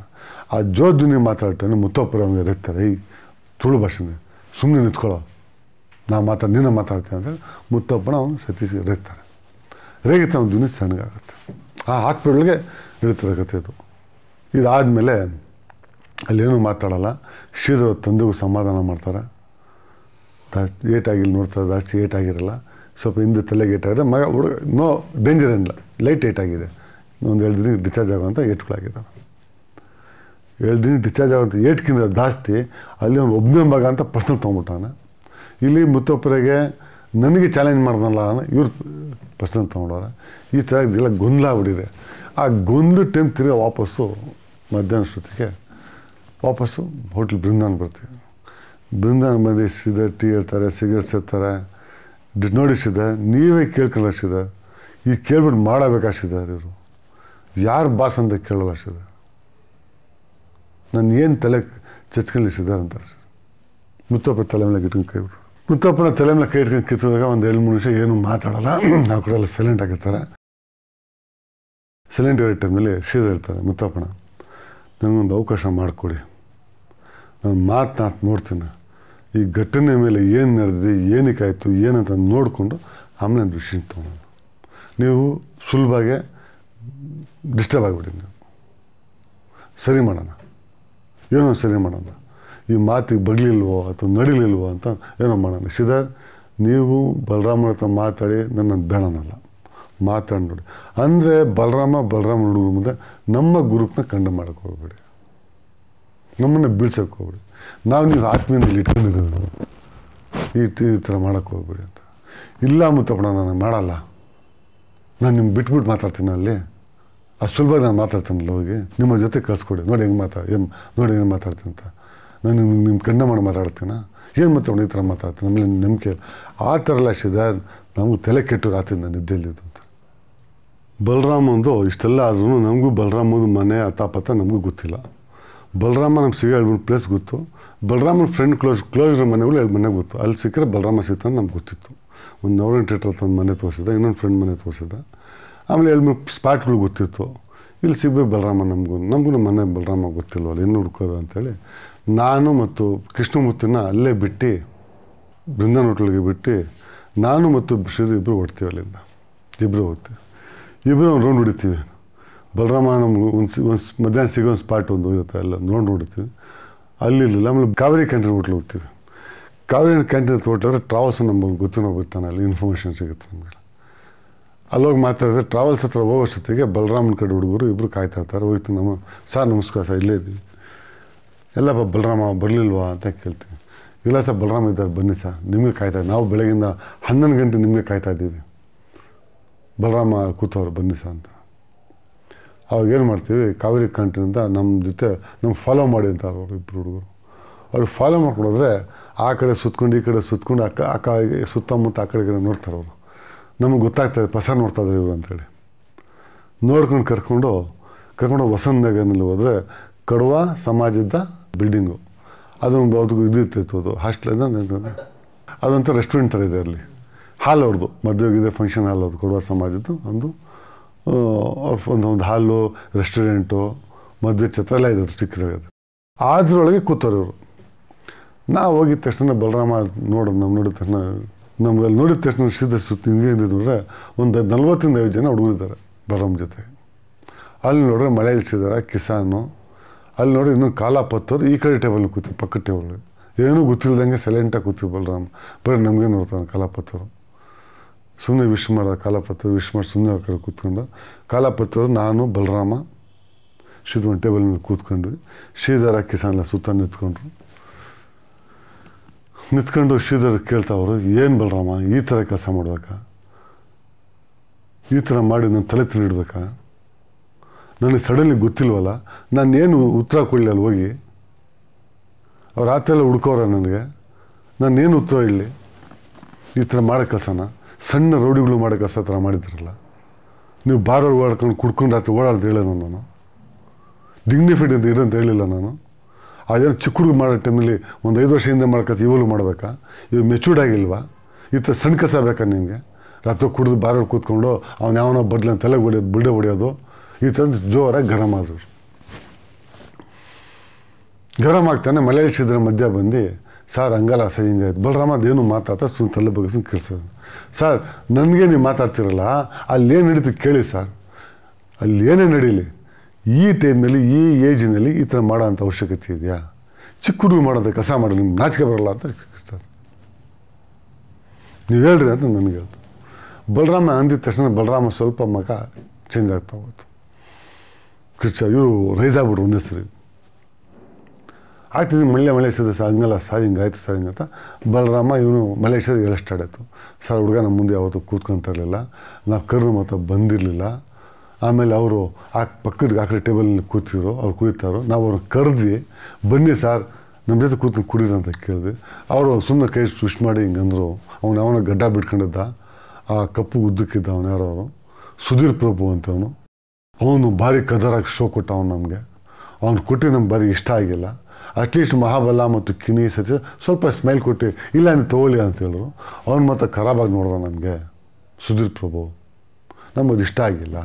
ಆ ಜೋಧ್ವನಿ ಮಾತಾಡ್ತಾನೆ ಮುತ್ತಪ್ಪರ ಅವನಿಗೆ ರೆತ್ತಾರೆ ಈ ತುಳು ಭಾಷೆನೇ ಸುಮ್ಮನೆ ನಿಂತ್ಕೊಳ್ಳೋ ನಾ ಮಾತಾಡಿ ನೀನು ಮಾತಾಡ್ತೀನಿ ಅಂದರೆ ಮುತ್ತಪ್ಪನ ಅವನು ಸತೀಶ್ಗೆ ರೇಗ್ತಾರೆ ರೇಗಿತ ಅವನ ಧ್ವನಿ ಸಣ್ಣಗಾಗುತ್ತೆ ಆ ಹಾಸ್ಪಿಟ್ಲ್ಗೆ ಇಳ್ತದೆ ಕಥೆ ಇದು ಇದಾದಮೇಲೆ ಅಲ್ಲೇನೂ ಮಾತಾಡಲ್ಲ ಶ್ರೀಧರ ತಂದೆಗೂ ಸಮಾಧಾನ ಮಾಡ್ತಾರೆ ಜಾಸ್ತಿ ಏಟಾಗಿಲ್ಲ ನೋಡ್ತಾರೆ ಜಾಸ್ತಿ ಏಟಾಗಿರಲ್ಲ ಸ್ವಲ್ಪ ಹಿಂದೆ ತಲೆಗೆ ಏಟಾಗಿದೆ ಮಗ ಹುಡುಗ ನೋ ಡೇಂಜರ್ ಏನಿಲ್ಲ ಲೈಟ್ ಏಟಾಗಿದೆ ಒಂದು ಎರಡು ದಿನ ಡಿಸ್ಚಾರ್ಜ್ ಆಗುವಂಥ ಏಟ್ಗಳಾಗಿದ್ದಾವೆ ಎರಡು ದಿನ ಡಿಸ್ಚಾರ್ಜ್ ಆಗುವಂಥ ಏಟ್ಕಿಂತ ಜಾಸ್ತಿ ಅಲ್ಲಿ ಒಂದು ಒಬ್ಬನೇ ಮಗ ಅಂತ ಪರ್ಸ್ನಲ್ ತೊಗೊಂಬಿಟ್ಟಾನೆ ಇಲ್ಲಿ ಮುತ್ತೊಪ್ಪರಿಗೆ ನನಗೆ ಚಾಲೆಂಜ್ ಮಾಡ್ದಲ್ಲ ಇವ್ರು ಪರ್ಸ್ನಲ್ ತೊಗೊಂಡವ್ರೆ ಈ ಥರ ಇದೆಲ್ಲ ಗೊಂದಲ ಆಗ್ಬಿಟ್ಟಿದೆ ಆ ಗೊಂದಲ ಟೈಮ್ ತಿರ್ಗಿ ವಾಪಸ್ಸು ಮಧ್ಯಾಹ್ನಷ್ಟೊತ್ತಿಗೆ ವಾಪಸ್ಸು ಹೋಟ್ಲ್ ಬೃಂದಾವನ ಬರ್ತೀವಿ ಬೃಂದಾವನ ಬಂದು ಶ್ರೀಧರ್ ಟೀ ಹೇಳ್ತಾರೆ ಸಿಗರೇಟ್ ಸೇರ್ತಾರೆ ಡಿ- ನೋಡಿ ಶ್ರೀಧರ್ ನೀವೇ ಕೇಳ್ಕೊಳ್ಳೋ ಶ್ರೀಧರ್ ಈಗ ಕೇಳ್ಬಿಟ್ಟು ಮಾಡಬೇಕಾ ಶ್ರೀಧರ್ ಇವರು ಯಾರು ಬಾಸ್ ಅಂತ ಕೇಳಲ್ಲ ಶ್ರೀಧರ್ ನಾನು ಏನು ತಲೆ ಚಚ್ಕೊಳ್ಳಿ ಶ್ರೀಧರ್ ಅಂತಾರೆ ಮುತ್ತಪ್ಪ ತಲೆ ಮೇಲೆ ಇಟ್ಕೊಂಡು ಕೈ ಬಿಟ್ರು ಮುತ್ತಪ್ಪನ ತಲೆ ಮೇಲೆ ಕೈ ಇಟ್ಕೊಂಡು ಕಿತ್ತಿದಾಗ ಒಂದು ಎರಡು ಮೂರು ನಿಮಿಷ ಏನು ಮಾತಾಡಲ್ಲ ನಾವು ಕೂಡ ಎಲ್ಲ ಸೈಲೆಂಟ್ ಆಗಿರ್ತಾರೆ ಸೈಲೆಂಟ್ ಇರೋ ಟೈಮಲ್ಲಿ ಶ್ರೀಧರ್ ಹೇಳ್ತಾರೆ ಮುತ್ತಪ್ಪನ ನನಗೊಂದು ಅವಕಾಶ ಮಾಡಿಕೊಡಿ ನಾನು ಮಾತನಾಡ್ತು ನೋಡ್ತೀನಿ ಈ ಘಟನೆ ಮೇಲೆ ಏನು ನಡೆದಿದೆ ಏನಕ್ಕೆ ಆಯಿತು ಏನಂತ ನೋಡಿಕೊಂಡು ಆಮೇಲೆ ನಾನು ಡಿಸಿಷನ್ ತೊಗೊಂಡು ನೀವು ಸುಲಭವಾಗಿ ಡಿಸ್ಟರ್ಬ್ ಆಗಿಬಿಡಿ ನೀವು ಸರಿ ಮಾಡೋಣ ಏನೋ ಸರಿ ಮಾಡೋಣ ಈ ಮಾತಿಗೆ ಬಗ್ಲಿಲ್ವೋ ಅಥವಾ ನಡಿಲಿಲ್ವೋ ಅಂತ ಏನೋ ಮಾಡೋಣ ಶ್ರೀಧರ್ ನೀವು ಬಲರಾಮನ ಹತ್ರ ಮಾತಾಡಿ ನನ್ನ ಬೇಡನಲ್ಲ ಮಾತಾಡಿ ನೋಡಿ ಅಂದರೆ ಬಲರಾಮ ಬಲರಾಮ ಹುಡುಗರ ಮುಂದೆ ನಮ್ಮ ಗ್ರೂಪ್ನ ಕಂಡು ಮಾಡೋಕ್ಕೆ ಹೋಗ್ಬೇಡಿ ನಮ್ಮನ್ನು ಬೀಳ್ಸೋಕೆ ಹೋಗ್ಬೇಡಿ ನಾವು ನೀವು ಆತ್ಮೀಯದಲ್ಲಿ ಇಟ್ಕೊಂಡಿದ್ದೀವಿ ಈ ತ- ಈ ಥರ ಮಾಡೋಕ್ಕೆ ಹೋಗ್ಬೇಡಿ ಅಂತ ಇಲ್ಲ ಮುತ್ತಪ್ಪಣ ನಾನು ಮಾಡಲ್ಲ ನಾನು ನಿಮ್ಗೆ ಬಿಟ್ಬಿಟ್ಟು ಮಾತಾಡ್ತೀನಿ ಅಲ್ಲಿ ಅಷ್ಟು ಸುಲಭ ನಾನು ಮಾತಾಡ್ತೀನಲ್ಲ ಹೋಗಿ ನಿಮ್ಮ ಜೊತೆ ಕಳಿಸ್ಕೊಡಿ ನೋಡಿ ಹೆಂಗೆ ಮಾತಾ ಏನು ನೋಡಿ ಏನು ಮಾತಾಡ್ತೀನಿ ಅಂತ ನಾನು ನಿಮ್ಮ ನಿಮ್ಮ ಕಣ್ಣ ಮಾಡಿ ಮಾತಾಡ್ತೀನ ಏನು ಮಾತಾಡೋಣ ಈ ಥರ ಮಾತಾಡ್ತೀನಿ ಆಮೇಲೆ ನಂಬಿಕೆ ಇಲ್ಲ. ಆ ಥರ ಎಲ್ಲ ಶಿದ ನಮಗೂ ತಲೆ ಕೆಟ್ಟು ರಾತ್ರಿ ನಾನು ನಿದ್ದೆಯಲ್ಲಿದ್ದು ಅಂತ ಬಲರಾಮಂದು ಇಷ್ಟೆಲ್ಲ ಆದ್ರೂ ನಮಗೂ ಬಲರಾಮಂದು ಮನೆ ಅತ್ತಾಪತ್ತ ನಮಗೂ ಗೊತ್ತಿಲ್ಲ ಬಲರಾಮ ನಮ್ಗೆ ಸಿಗೋ ಎರಡು ಮೂರು ಪ್ಲೇಸ್ ಗೊತ್ತು ಬಲರಾಮನ ಫ್ರೆಂಡ್ ಕ್ಲೋಸ್ ಕ್ಲೋಸ್ ಮನೆಗಳು ಎರಡು ಮನೆ ಗೊತ್ತು ಅಲ್ಲಿ ಸಿಕ್ಕರೆ ಬಲರಾಮ ಸಿಗ್ತಾನೆ ನಮ್ಗೆ ಗೊತ್ತಿತ್ತು ಒಂದು ನವರನ್ ಥಿಯೇಟರ್ ಹತ್ರ ಒಂದು ಮನೆ ತೋರಿಸಿದ ಇನ್ನೊಂದು ಫ್ರೆಂಡ್ ಮನೆ ತೋರಿಸಿದ ಆಮೇಲೆ ಎರಡು ಮೂರು ಸ್ಪಾಟ್ಗಳು ಗೊತ್ತಿತ್ತು ಇಲ್ಲಿ ಸಿಗ್ಬೇಕು ಬಲರಾಮ ನಮಗೂ ನಮಗೂ ನಮ್ಮ ಮನೆ ಬಲರಾಮ ಗೊತ್ತಿಲ್ವಲ್ಲ ಇನ್ನು ಹುಡ್ಕೋದು ಅಂತೇಳಿ ನಾನು ಮತ್ತು ಕೃಷ್ಣಮೂರ್ತಿನ ಅಲ್ಲೇ ಬಿಟ್ಟು ಬೃಂದಾವನ ಹೋಟ್ಲಿಗೆ ಬಿಟ್ಟು ನಾನು ಮತ್ತು ಶ್ರೀಧರ್ ಇಬ್ಬರು ಹೊಡ್ತೀವಿ ಅಲ್ಲಿಂದ ಇಬ್ಬರು ಹೋಗ್ತೀವಿ ಇಬ್ಬರು ಒಂದು ರೌಂಡ್ ಹೊಡಿತೀವಿ ಬಲರಾಮ ನಮ್ಗೆ ಒಂದು ಸಿ ಒಂದು ಮಧ್ಯಾಹ್ನ ಸಿಗೋ ಒಂದು ಸ್ಪಾಟ್ ಒಂದು ಇರುತ್ತೆ ಎಲ್ಲ ನೋಡಿ ನೋಡ್ತೀವಿ ಅಲ್ಲಿ ಇರಲಿಲ್ಲ ಆಮೇಲೆ ಕಾವೇರಿ ಕ್ಯಾಂಟೀನ್ ಹೋಟ್ಲ್ ಹೋಗ್ತೀವಿ ಕಾವೇರಿ ಕ್ಯಾಂಟೀನ್ ಹೋಟ್ಲಾದ್ರೆ ಟ್ರಾವೆಲ್ಸ್ ನಮ್ಗೆ ಗೊತ್ತಿನೋ ಬರ್ತಾನೆ ಅಲ್ಲಿ ಇನ್ಫಾರ್ಮೇಷನ್ ಸಿಗುತ್ತೆ ನಮಗೆ ಅಲ್ಲೋಗಿ ಮಾತಾಡಿದ್ರೆ ಟ್ರಾವೆಲ್ಸ್ ಹತ್ರ ಹೋಗೋಷ್ಟೊತ್ತಿಗೆ ಬಲರಾಮನ ಕಡೆ ಹುಡುಗರು ಇಬ್ಬರು ಕಾಯ್ತಾ ಇರ್ತಾರೆ ಹೋಗ್ತೀನಿ ನಮ್ಮ ಸರ್ ನಮಸ್ಕಾರ ಸರ್ ಇಲ್ಲೇ ಇದ್ದೀವಿ ಎಲ್ಲಪ್ಪ ಬಲರಾಮ ಬರಲಿಲ್ವಾ ಅಂತ ಕೇಳ್ತೀವಿ ಇಲ್ಲ ಸರ್ ಬಲರಾಮ ಇದ್ದಾರೆ ಬನ್ನಿ ಸರ್ ನಿಮಗೆ ಕಾಯ್ತಾ ನಾವು ಬೆಳಗಿಂದ ಹನ್ನೊಂದು ಗಂಟೆ ನಿಮಗೆ ಕಾಯ್ತಾ ಇದ್ದೀವಿ ಬಲರಾಮ ಕೂತವ್ರು ಬನ್ನಿ ಸರ್ ಅಂತ ಅವಾಗ ಏನು ಮಾಡ್ತೀವಿ ಕಾವೇರಿ ಕಂಟ್ರಿಯಿಂದ ನಮ್ಮ ಜೊತೆ ನಮ್ಗೆ ಫಾಲೋ ಮಾಡಿ ಅಂತ ಅವರು ಇಬ್ಬರು ಹುಡುಗರು ಅವ್ರು ಫಾಲೋ ಮಾಡ್ಕೊಂಡೋದ್ರೆ ಆ ಕಡೆ ಸುತ್ಕೊಂಡು ಈ ಕಡೆ ಸುತ್ಕೊಂಡು ಅಕ್ಕ ಅಕ್ಕ ಸುತ್ತಮುತ್ತ ಆ ಕಡೆ ಈ ಕಡೆ ನೋಡ್ತಾರೆ ಅವರು ನಮಗೆ ಗೊತ್ತಾಗ್ತದೆ ಪಸ ನೋಡ್ತಾ ಇದ್ದಾರೆ ಇವರು ಅಂತೇಳಿ ನೋಡ್ಕೊಂಡು ಕರ್ಕೊಂಡು ಕರ್ಕೊಂಡು ವಸಂತ ನಗರ್ನಲ್ಲಿ ಹೋದರೆ ಕಡುವ ಸಮಾಜದ ಬಿಲ್ಡಿಂಗು ಅದೊಂದು ಅದು ಇದು ಇರ್ತಿತ್ತು ಅದು ಹಾಸ್ಟೆಲ್ ಅದೊಂಥರ ರೆಸ್ಟೋರೆಂಟ್ ಥರ ಇದೆ ಅಲ್ಲಿ ಹಾಲ್ ಅವ್ರದ್ದು ಮದುವೆಗಿದೆ ಫಂಕ್ಷನ್ ಹಾಲ್ ಅವ್ರದ್ದು ಕೊಡುವ ಸಮಾಜದ್ದು ಒಂದು ಆ, ಅವ್ರ ಒಂದು ಒಂದು ಹಾಲು ರೆಸ್ಟೋರೆಂಟು ಮದುವೆ ಛತ್ರ ಎಲ್ಲ ಇದೆ ಚಿಕ್ಕದಾಗದು ಅದ್ರೊಳಗೆ ಕೂತವ್ರು ಇವರು ನಾವು ಹೋಗಿದ ತಕ್ಷಣ ಬಲರಾಮ ನೋಡೋದು ನಾವು ನೋಡಿದ ತಕ್ಷಣ ನಮ್ಗೆ ಅಲ್ಲಿ ನೋಡಿದ ತಕ್ಷಣ ಸೀದಾ ಸುತ್ತ ಹಿಂಗೆ ಇದ್ದಿದ್ರೆ ಒಂದು ನಲ್ವತ್ತರಿಂದ ಐವತ್ತು ಜನ ಹುಡುಗರಿದ್ದಾರೆ ಬಲರಾಮ್ ಜೊತೆ ಅಲ್ಲಿ ನೋಡ್ರೆ ಮಳೆ ಇಳಿಸಿದ್ದಾರೆ ಕಿಸಾನು ಅಲ್ಲಿ ನೋಡಿ ಇನ್ನೊಂದು ಕಾಲಾಪತ್ತರು ಈ ಕಡೆ ಟೇಬಲ್ ಕೂತಿ ಪಕ್ಕದ ಟೇಬಲ್ ಏನೂ ಗೊತ್ತಿಲ್ಲದಂಗೆ ಸೈಲೆಂಟಾಗಿ ಕೂತಿ ಬಲರಾಮ್ ಬರೀ ನಮಗೆ ನೋಡ್ತಾನೆ ಕಾಲಾಪತ್ತರು ಸುಮ್ಮನೆ ವಿಶ್ ಮಾಡಿದ ಕಾಲಾಪತ್ರ ವಿಶ್ ಮಾಡಿ ಸುಮ್ಮನೆ ಆ ಕಡೆ ಕೂತ್ಕೊಂಡು ಕಾಲಾಪತ್ರರು ನಾನು ಬಲರಾಮ ಶ್ರೀಧರ್ ಒಂದು ಟೇಬಲ್ ಮೇಲೆ ಕೂತ್ಕೊಂಡ್ವಿ ಶ್ರೀಧರ ಕಿಸಾನ್ ಎಲ್ಲ ಸುತ್ತ ನಿಂತ್ಕೊಂಡ್ರು ನಿಂತ್ಕೊಂಡು ಶ್ರೀಧರ್ ಕೇಳ್ತಾವರು ಏನು ಬಲರಾಮ ಈ ಥರ ಕೆಲಸ ಮಾಡ್ಬೇಕಾ ಈ ಥರ ಮಾಡಿ ನನ್ನ ತಲೆ ತಿರುಗಿಡ್ಬೇಕಾ ನನಗೆ ಸಡನ್ಲಿ ಗೊತ್ತಿಲ್ವಲ್ಲ ನಾನು ಏನು ಉತ್ತರ ಕೊಡಲಿ ಅಲ್ಲಿ ಹೋಗಿ ಅವ್ರು ಆ ಥರ ಎಲ್ಲ ಹುಡ್ಕೋರ ನನಗೆ ನಾನು ಏನು ಉತ್ತರ ಇರಲಿ ಈ ಥರ ಮಾಡೋ ಕೆಲಸನ ಸಣ್ಣ ರೌಡಿಗಳು ಮಾಡೋ ಕೆಲಸ ಥರ ಮಾಡಿದ್ರಲ್ಲ ನೀವು ಬಾರೋರು ಓಡಾಡ್ಕೊಂಡು ಕುಡ್ಕೊಂಡು ರಾತ್ರಿ ಓಡಾಡ್ದು ಹೇಳೋಣ ನಾನು ಡಿಗ್ನಿಫೈಡ್ ಅಂತ ಇರೋಂತ ಹೇಳಿಲ್ಲ ನಾನು ಅದೇನು ಚಿಕ್ಕ ಹುಡುಗ ಮಾಡೋ ಟೈಮಲ್ಲಿ ಒಂದು ಐದು ವರ್ಷ ಹಿಂದೆ ಮಾಡೋ ಇವಾಗಲೂ ಮಾಡಬೇಕಾ ಇವಾಗ ಮೆಚೂರ್ಡ್ ಆಗಿಲ್ವಾ ಈ ಥರ ಸಣ್ಣ ಕೆಲಸ ಬೇಕಾ ನಿಮಗೆ ರಾತ್ರಿ ಕುಡಿದು ಬಾರೋರು ಕೂತ್ಕೊಂಡು ಅವ್ನು ಯಾವನೋ ಬದಲ ತಲೆಗೆ ಹೊಡಿಯೋದು ಬಿಲ್ಡೆ ಹೊಡಿಯೋದು ಈ ಥರ ಜೋರಾಗಿ ಗರಂ ಆದ್ರು ಗರಂ ಆಗ್ತಾನೆ ಮಲೇಷಿದ್ರ ಮಧ್ಯ ಬಂದು ಸರ್ ಹಂಗಲ್ಲ ಸರ್ ಹಿಂಗಾಯ್ತು ಬಲರಾಮ ಅದೇನು ಮಾತಾಡ್ತಾ ಸುಮ್ಮನೆ ತಲೆ ಬಗ್ಗಿಸ್ ಕೇಳಿಸೋದು ಸರ್ ನನಗೆ ನೀವು ಮಾತಾಡ್ತಿರಲ್ಲ ಅಲ್ಲಿ ಏನು ನಡೀತು ಕೇಳಿ ಸರ್ ಅಲ್ಲಿ ಏನೇ ನಡೀಲಿ ಈ ಟೈಮ್ನಲ್ಲಿ ಈ ಏಜಿನಲ್ಲಿ ಈ ಥರ ಮಾಡೋ ಅಂಥ ಅವಶ್ಯಕತೆ ಇದೆಯಾ ಚಿಕ್ಕ ಹುಡುಗರು ಮಾಡೋದು ಕಸ ಮಾಡಲಿ ನಿಮ್ಗೆ ನಾಚಿಕೆ ಬರಲ್ಲ ಅಂತ ಕೇಳ್ತಾರೆ ನೀವು ಹೇಳ್ರಿ ಅಂತ ನನಗೆ ಹೇಳ್ತು ಬಲರಾಮ ಅಂದಿದ ತಕ್ಷಣ ಬಲರಾಮ ಸ್ವಲ್ಪ ಮಗ ಚೇಂಜ್ ಆಗ್ತಾ ಹೋಯ್ತು ಕೃಷ್ಣ ಇವರು ರೈಸ್ ಆಗ್ಬಿಟ್ರು ಒಂದೇ ಸರಿ ಆಗ್ತಿದ್ದು ಮಳೆ ಮಳೆ ಸದ ಸರ್ ಹಂಗಲ್ಲ ಸರ್ ಹಿಂಗಾಯ್ತು ಸರ್ ಹಿಂಗಂತ ಬಲರಾಮ ಇವನು ಮಲೇಷ್ಯಾದ ಹೇಳ ಸ್ಟಾರ್ಟ್ ಆಯಿತು ಸರ್ ಹುಡುಗ ನಮ್ಮ ಮುಂದೆ ಯಾವತ್ತೂ ಕೂತ್ಕೊಂತ ಇರಲಿಲ್ಲ ನಾವು ಕರೆದು ಮಾತ್ರ ಬಂದಿರಲಿಲ್ಲ ಆಮೇಲೆ ಅವರು ಆ ಪಕ್ಕದ ಆ ಕಡೆ ಟೇಬಲ್ನಲ್ಲಿ ಕೂತಿದ್ರು ಅವ್ರು ಕುಡಿತಾರೋ ನಾವು ಅವ್ರನ್ನ ಕರೆದ್ವಿ ಬನ್ನಿ ಸರ್ ನಮ್ಮ ಜೊತೆ ಕೂತ್ಕೊಂಡು ಕುಡೀರಿ ಅಂತ ಕೇಳಿದ್ವಿ ಅವರು ಸುಮ್ಮನೆ ಕೈ ಸ್ವಿಶ್ ಮಾಡಿ ಹಿಂಗಂದ್ರು ಅವನು ಅವನ ಗಡ್ಡ ಬಿಟ್ಕೊಂಡಿದ್ದ ಆ ಕಪ್ಪು ಉದ್ದಕ್ಕಿದ್ದ ಅವನು ಯಾರೋ ಅವರು ಸುಧೀರ್ ಪ್ರಭು ಅಂತವನು ಅವನು ಭಾರಿ ಕದರಾಗಿ ಶೋ ಕೊಟ್ಟ ಅವನು ನಮಗೆ ಅವ್ನು ಕೊಟ್ಟು ನಮ್ಗೆ ಭಾರಿ ಇಷ್ಟ ಆಗಿಲ್ಲ ಅಟ್ಲೀಸ್ಟ್ ಮಹಾಬಲ ಮತ್ತು ಕಿನಿ ಸತಿ ಸ್ವಲ್ಪ ಸ್ಮೈಲ್ ಕೊಟ್ಟು ಇಲ್ಲ ನೀವು ತೊಗೊಳ್ಳಿ ಅಂತ ಹೇಳಿದ್ರು ಅವ್ನು ಮತ್ತೆ ಖರಾಬಾಗಿ ನೋಡ್ದ ನಮಗೆ ಸುಧೀರ್ ಪ್ರಭು ನಮಗೆ ಇಷ್ಟ ಆಗಿಲ್ಲ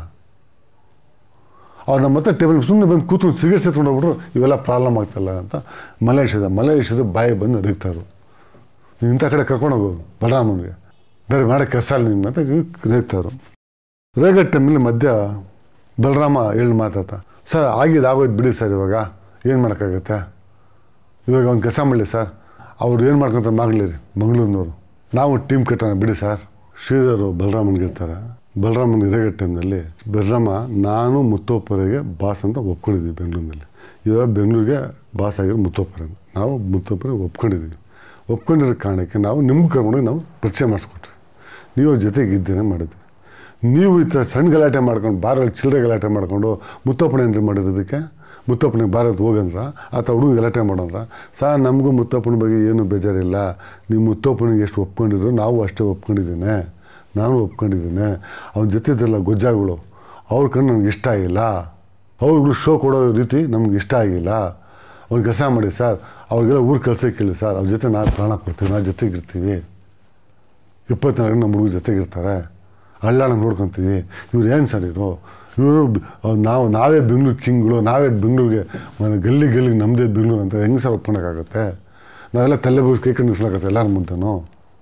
ಅವ್ರು ನಮ್ಮ ಹತ್ರ ಟೇಬಲ್ ಸುಮ್ಮನೆ ಬಂದು ಕೂತ್ಕೊಂಡು ಸಿಗರೇಟ್ ಎತ್ಕೊಂಡು ಹೋಗ್ಬಿಟ್ರು ಇವೆಲ್ಲ ಪ್ರಾಬ್ಲಮ್ ಆಗ್ತಲ್ಲ ಅಂತ ಮಲೇಷ್ಯಾದ ಮಲೇಷ್ಯಾದ ಬಾಯಿ ಬಂದು ನಡೀತಾರು ನೀನು ಇಂಥ ಕಡೆ ಕರ್ಕೊಂಡು ಹೋಗು ಬಲರಾಮನಿಗೆ ಬೇರೆ ಮಾಡೋ ಕೆಲಸ ಇಲ್ಲ ನಿನ್ನ ಅಂತ ರೇಗ್ತಾರು ರೇಗೋ ಟೈಮಲ್ಲಿ ಮಧ್ಯ ಬಲರಾಮ ಹೇಳಿ ಮಾತಾಡ್ತ ಸರ್ ಆಗಿದ್ದು ಆಗೋಯ್ತು ಬಿಡಿ ಸರ್ ಇವಾಗ ಏನು ಮಾಡೋಕ್ಕಾಗತ್ತೆ ಇವಾಗ ಅವ್ನು ಕೆಲಸ ಮಾಡಲಿ ಸರ್ ಅವ್ರು ಏನು ಮಾಡ್ಕೊಂತ ಮಾಡಲಿ ರೀ ಮಂಗಳೂರಿನವರು ನಾವು ಟೀಮ್ ಕಟ್ಟೋಣ ಬಿಡಿ ಸರ್ ಶ್ರೀಧರು ಬಲರಾಮನ್ಗೆ ಇರ್ತಾರೆ ಬಲರಾಮನ್ ಇರೋ ಟೈಮ್ನಲ್ಲಿ ಬಲರಾಮ ನಾನು ಮುತ್ತೋಪರಿಗೆ ಬಾಸ್ ಅಂತ ಒಪ್ಕೊಂಡಿದ್ವಿ ಬೆಂಗಳೂರಿನಲ್ಲಿ ಇವಾಗ ಬೆಂಗಳೂರಿಗೆ ಬಾಸ್ ಆಗಿರೋ ಮುತ್ತೋಪರೆ ಅಂತ. ನಾವು ಮುತ್ತೋಪರೆ ಒಪ್ಕೊಂಡಿದ್ದೀವಿ ಒಪ್ಕೊಂಡಿರೋ ಕಾರಣಕ್ಕೆ ನಾವು ನಿಮ್ಗೆ ಕರ್ಕೊಂಡೋಗಿ ನಾವು ಪರಿಚಯ ಮಾಡಿಸ್ಕೊಟ್ವಿ ನೀವು ಅವ್ರ ಜೊತೆಗೆ ಇದ್ದೇನೆ ಮಾಡಿದ್ವಿ ನೀವು ಈ ಥರ ಸಣ್ಣ ಗಲಾಟೆ ಮಾಡ್ಕೊಂಡು ಬಾರಲ್ಲಿ ಚಿಲ್ಲರೆ ಗಲಾಟೆ ಮಾಡಿಕೊಂಡು ಮುತ್ತಪ್ಪನ ಏನ್ರಿ ಮಾಡಿರೋದಕ್ಕೆ ಮುತ್ತಪ್ಪನಿಗೆ ಬಾರದು ಹೋಗಂದ್ರ ಆತ ಹುಡುಗ ಗಲಾಟೆ ಮಾಡೋಂದ್ರ ಸರ್ ನಮಗೂ ಮುತ್ತಪ್ಪನ ಬಗ್ಗೆ ಏನೂ ಬೇಜಾರಿಲ್ಲ ನೀವು ಮುತ್ತಪ್ಪನಿಗೆ ಎಷ್ಟು ಒಪ್ಕೊಂಡಿದ್ರು ನಾವು ಅಷ್ಟೇ ಒಪ್ಕೊಂಡಿದ್ದೇನೆ ನಾನು ಒಪ್ಕೊಂಡಿದ್ದೇನೆ ಅವನ ಜೊತೆ ಇದ್ರಲ್ಲ ಗೊಜ್ಜಾಗಳು ಅವ್ರ ಕಣ್ಣು ನನಗೆ ಇಷ್ಟ ಆಗಿಲ್ಲ ಅವ್ರಿಗೂ ಶೋ ಕೊಡೋ ರೀತಿ ನಮ್ಗೆ ಇಷ್ಟ ಆಗಿಲ್ಲ ಅವ್ರು ಕೆಲಸ ಮಾಡಿ ಸರ್ ಅವ್ರಿಗೆಲ್ಲ ಊರು ಕಳ್ಸೋಕೆ ಕೇಳಿ ಸರ್ ಅವ್ರ ಜೊತೆ ನಾವು ಪ್ರಾಣ ಕೊಡ್ತೀವಿ ನಾವು ಜೊತೆಗಿರ್ತೀವಿ ಇಪ್ಪತ್ನಾಲ್ಕು ನಮ್ಮ ಹುಡುಗ ಜೊತೆಗಿರ್ತಾರೆ ಹಳ್ಳಾಣ ನೋಡ್ಕೊತೀವಿ ಇವ್ರು ಏನು ಸರ್ ಇವರು ಇವರು ನಾವು ನಾವೇ ಬೆಂಗಳೂರು ಕಿಂಗ್ಗಳು ನಾವೇ ಬೆಂಗಳೂರಿಗೆ ಮನೆ ಗಲ್ಲಿ ಗಲ್ಲಿ ನಮ್ಮದೇ ಬೆಂಗಳೂರು ಅಂತ ಹೆಂಗೆ ಸರ್ ಒಪ್ಕೊಳಕ್ಕಾಗತ್ತೆ ನಾವೆಲ್ಲ ತಲೆ ಬೋಗಿ ಕೈ ಕಣ್ಣು ನಿಲ್ಸ್ಕೊಳಕತ್ತೆ ಎಲ್ಲರ ಮುಂದೆನೂ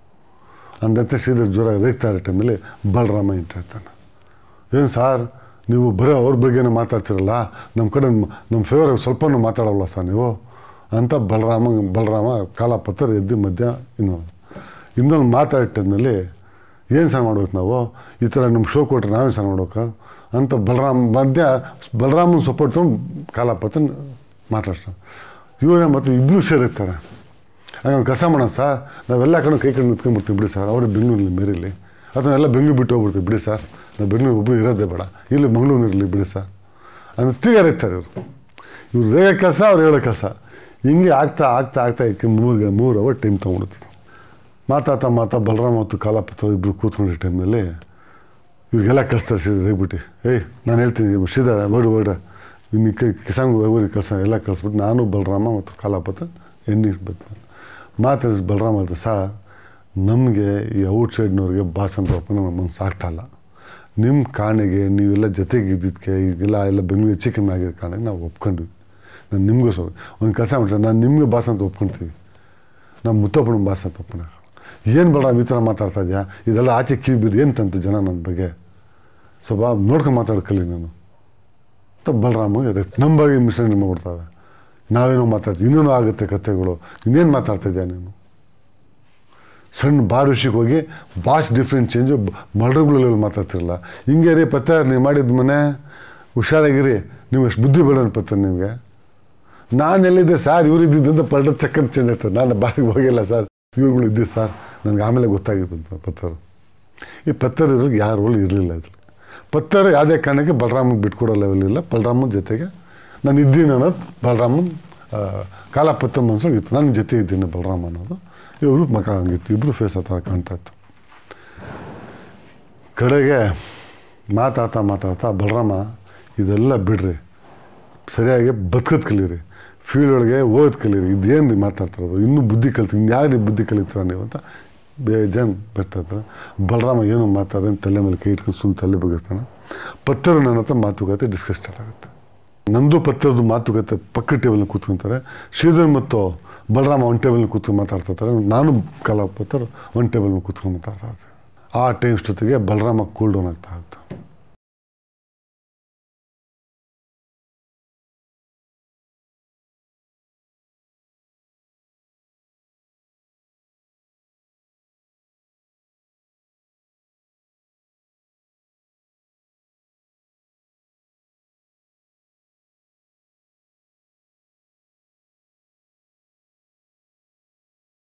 ಅಂದಂತೆ ಶ್ರೀಧರ್ ಜ್ವರ ರೇಗ್ತಾ ಇರೋ ಟೈಮಲ್ಲಿ ಬಲರಾಮ ಇಂಟಿರ್ತಾನೆ ಏನು ಸಾರ್ ನೀವು ಬರೀ ಅವ್ರ ಬಗ್ಗೆನೇ ಮಾತಾಡ್ತಿರಲ್ಲ ನಮ್ಮ ಕಡೆ ನಮ್ಮ ಫೇವರ್ ಸ್ವಲ್ಪನೂ ಮಾತಾಡೋಲ್ಲ ಸರ್ ನೀವು ಅಂತ ಬಲರಾಮ ಬಲರಾಮ ಕಾಲ ಪತ್ರ ಎದ್ದು ಮಧ್ಯ ಇನ್ನೊಂದು ಇನ್ನೊಂದು ಮಾತಾಡೋ ಟೈಮ್ನಲ್ಲಿ ಏನು ಸರ್ ಮಾಡ್ಬೇಕು ನಾವು ಈ ಥರ ನಮ್ಮ ಶೋ ಕೊಟ್ಟರೆ ನಾವೇ ಸರ್ ಮಾಡ್ಬೇಕು ಅಂತ ಬಲರಾಮ್ ಮಧ್ಯ ಬಲರಾಮನ ಸಪೋರ್ಟ್ ತೊಗೊಂಡು ಕಾಲ ಪತ್ರ ಮಾತಾಡ್ತಾರೆ ಇವರೇ ಮತ್ತು ಇಬ್ಬರು ಸೇರಿರ್ತಾರೆ ಹಾಗೆ ಒಂದು ಕೆಲಸ ಮಾಡೋಣ ಸರ್ ನಾವೆಲ್ಲ ಕಡೆ ಕೈ ಕಡೆ ನಿಂತ್ಕೊಂಡ್ಬಿಡ್ತೀವಿ ಬಿಡಿ ಸರ್ ಅವರೇ ಬೆಂಗಳೂರಲ್ಲಿ ಮೇರಿಲಿ ಅಥವಾ ಎಲ್ಲ ಬೆಂಗಳೂರು ಬಿಟ್ಟು ಹೋಗ್ಬಿಡ್ತೀವಿ ಬಿಡಿ ಸರ್ ನಾವು ಬೆಂಗಳೂರು ಒಬ್ಬರು ಇರೋದೇ ಬೇಡ ಇಲ್ಲಿ ಮಂಗಳೂರು ಇರಲಿ ಬಿಡಿ ಸರ್ ಅಂದ್ರೆ ತಿರುಗಾರಿರ್ತಾರೆ ಇವರು ಇವ್ರು ಹೇಳೋ ಕೆಲಸ ಅವ್ರು ಹೇಳೋ ಕೆಲಸ ಹಿಂಗೆ ಆಗ್ತಾ ಆಗ್ತಾ ಆಗ್ತಾ ಇದಕ್ಕೆ ಮೂರು ಮೂರು ಅವರ್ ಟೈಮ್ ತೊಗೊಂಡಿರ್ತೀವಿ ಮಾತಾಡ್ತಾ ಮಾತಾ ಬಲರಾಮ ಮತ್ತು ಕಾಲಪತ್ರ ಇಬ್ಬರು ಕೂತ್ಕೊಂಡಿರೋ ಟೈಮ್ನಲ್ಲಿ ಇವ್ರಿಗೆಲ್ಲ ಕಳಿಸ್ತಾರೆ ಸೀದಾ ರೇಗ್ಬಿಟ್ಟು ಏಯ್ ನಾನು ಹೇಳ್ತೀನಿ ಸೀದಾ ಓಡಿ ಓಡ ಇನ್ನು ಕಿಸಾನ್ ಹೋಗಿ ಕೆಲಸ ಎಲ್ಲ ಕಳಿಸ್ಬಿಟ್ಟು ನಾನು ಬಲರಾಮ ಮತ್ತು ಕಾಲಾಪತ್ರ ಎಣ್ಣೆ ಇಟ್ಬೇಕು ಮಾತಾಡಿಸ್ ಬಲರಾಮ ಅಂತ ಸರ್ ನಮಗೆ ಈ ಔಟ್ ಸೈಡ್ನವ್ರಿಗೆ ಬಾಸ್ ಅಂತ ಒಪ್ಕೊಂಡು ನಮ್ಮ ಮನಸ್ಸು ಆಗ್ತಾಯಿಲ್ಲ ನಿಮ್ಮ ಕಾರಣೆಗೆ ನೀವೆಲ್ಲ ಜೊತೆಗೆ ಇದ್ದಿದ್ದಕ್ಕೆ ಈಗೆಲ್ಲ ಎಲ್ಲ ಬೆಂಗಳೂರು ಹೆಚ್ಚು ಕಮ್ಮಿ ಆಗಿರೋ ಕಾರಣಕ್ಕೆ ನಾವು ಒಪ್ಕೊಂಡ್ವಿ ನಾನು ನಿಮಗೂ ಸೊ ಒಂದು ಕೆಲಸ ಮಾಡ್ತಾರೆ ನಾನು ನಿಮಗೆ ಬಾಸ್ ಅಂತ ಒಪ್ಕೊಳ್ತೀವಿ ನಮ್ಮ ಮುತ್ತಪ್ಪನ ಬಾಸ್ ಅಂತ ಒಪ್ಪಣ ಏನು ಬೇಡ ಈ ಥರ ಮಾತಾಡ್ತಾ ಇದೆಯಾ ಇದೆಲ್ಲ ಆಚೆ ಕಿವಿ ಬಿದ್ದು ಏನು ತಂತು ಜನ ನನ್ನ ಬಗ್ಗೆ ಸ್ವಲ್ಪ ನೋಡ್ಕೊಂಡು ಮಾತಾಡ್ಕಲಿ ನಾನು ಅಂತ ಬಲರಾಮಗೆ ನಮ್ಮ ಬಗ್ಗೆ ಮಿಸ್ಅಂಡರ್ಸ್ಟ್ಯಾಂಡ್ ಮಾಡ್ಬಿಡ್ತಾವೆ ನಾವೇನೋ ಮಾತಾಡ್ತೀವಿ ಇನ್ನೇನೋ ಆಗುತ್ತೆ ಕಥೆಗಳು ಇನ್ನೇನು ಮಾತಾಡ್ತಾ ಇದೆಯಾ ನೀನು ಸಣ್ಣ ಬಾರ್ ವಿಷಯಕ್ಕೆ ಹೋಗಿ ಬಾಸ್ ಡಿಫ್ರೆಂಟ್ ಚೇಂಜು ಮರ್ಡರ್ಗಳಲ್ಲಿ ಮಾತಾಡ್ತಿರಲ್ಲ ಹಿಂಗೆ ರೀ ಪತ್ತೆ ನೀವು ಮಾಡಿದ ಮನೆ ಹುಷಾರಾಗಿರಿ ನೀವು ಅಷ್ಟು ಬುದ್ಧಿ ಬೇಡ ಪತ್ತೆ ನಿಮಗೆ ನಾನು ಎಲ್ಲಿದ್ದೆ ಸರ್ ಇವ್ರು ಇದ್ದಿದ್ದಂತ ಪಲ್ಟರ್ ಚಕ್ಕರ್ ಚೇಂಜ್ ಆಗ್ತದೆ ನಾನು ಬಾರಿಗೆ ಹೋಗಿಲ್ಲ ಸರ್ ಇವ್ರುಗಳು ಇದ್ದಿದ್ದು ಸರ್ ನನಗೆ ಆಮೇಲೆ ಗೊತ್ತಾಗಿತ್ತು ಅಂತ ಪತ್ತರು ಈ ಪತ್ತರ್ ಇರೋದು ಯಾರ ರೋಲ್ ಇರಲಿಲ್ಲ ಇದ್ರಲ್ಲಿ ಪತ್ತರ್ ಯಾವುದೇ ಕಾರಣಕ್ಕೆ ಬಲರಾಮನ್ ಬಿಟ್ಕೊಡೋ ಲೆವೆಲ್ ಇಲ್ಲ ಬಲರಾಮನ ಜೊತೆಗೆ ನಾನು ಇದ್ದೀನಿ ಅನ್ನೋದು ಬಲರಾಮನ್ ಕಾಲಪತ್ರ ಮನ್ಸೊಳಗೆ ಇತ್ತು ನನ್ನ ಜೊತೆ ಇದ್ದೀನಿ ಬಲರಾಮ ಅನ್ನೋದು ಇವರು ಮಕ ಹಂಗಿತ್ತು ಇಬ್ಬರು ಫೇಸ್ ಆ ಥರ ಕಾಣ್ತಾ ಇತ್ತು ಕಡೆಗೆ ಮಾತಾಡ್ತಾ ಮಾತಾಡ್ತಾ ಬಲರಾಮ ಇದೆಲ್ಲ ಬಿಡ್ರಿ ಸರಿಯಾಗಿ ಬದುಕೋದು ಕಲೀರಿ ಫೀಲ್ಡ್ ಒಳಗೆ ಓದ್ ಕಲೀರಿ ಇದೇನು ರೀ ಮಾತಾಡ್ತಿರೋದು ಇನ್ನೂ ಬುದ್ಧಿ ಕಲ್ತು ಇನ್ಯಾರು ರೀ ಬುದ್ಧಿ ಕಲಿತೀರ ನೀವು ಅಂತ ಬೇಜಾನ್ ಬರ್ತಾ ಇರ್ತಾರೆ ಬಲರಾಮ ಏನು ಮಾತಾಡ್ದೆ ತಲೆ ಮೇಲೆ ಕೈ ಇಟ್ಕೊಂಡು ಸುಮ್ಮನೆ ತಲೆ ಬಗ್ಗಿಸ್ತಾನೆ ಪತ್ತರು ನನ್ನ ಹತ್ರ ಮಾತುಕತೆ ಡಿಸ್ಕಸ್ ಸ್ಟಾರ್ಟ್ ಆಗುತ್ತೆ ನಂದು ಪತ್ರದ ಮಾತುಕತೆ ಪಕ್ಕ ಟೇಬಲ್ನ ಕೂತ್ಕೊಂತಾರೆ ಶ್ರೀಧರ್ ಮತ್ತು ಬಲರಾಮ ಒನ್ ಟೇಬಲ್ನ ಕೂತ್ಕೊಂಡು ಮಾತಾಡ್ತಾ ಇರ್ತಾರೆ ನಾನು ಕಲಾಪತರು ಒನ್ ಟೇಬಲ್ ಕೂತ್ಕೊಂಡು ಮಾತಾಡ್ತಾ ಇರ್ತಾರೆ ಆ ಟೈಮ್ ಜೊತೆಗೆ ಬಲರಾಮ ಕೂಲ್ ಡೌನ್ ಆಗ್ತಾ ಆಗ್ತಾ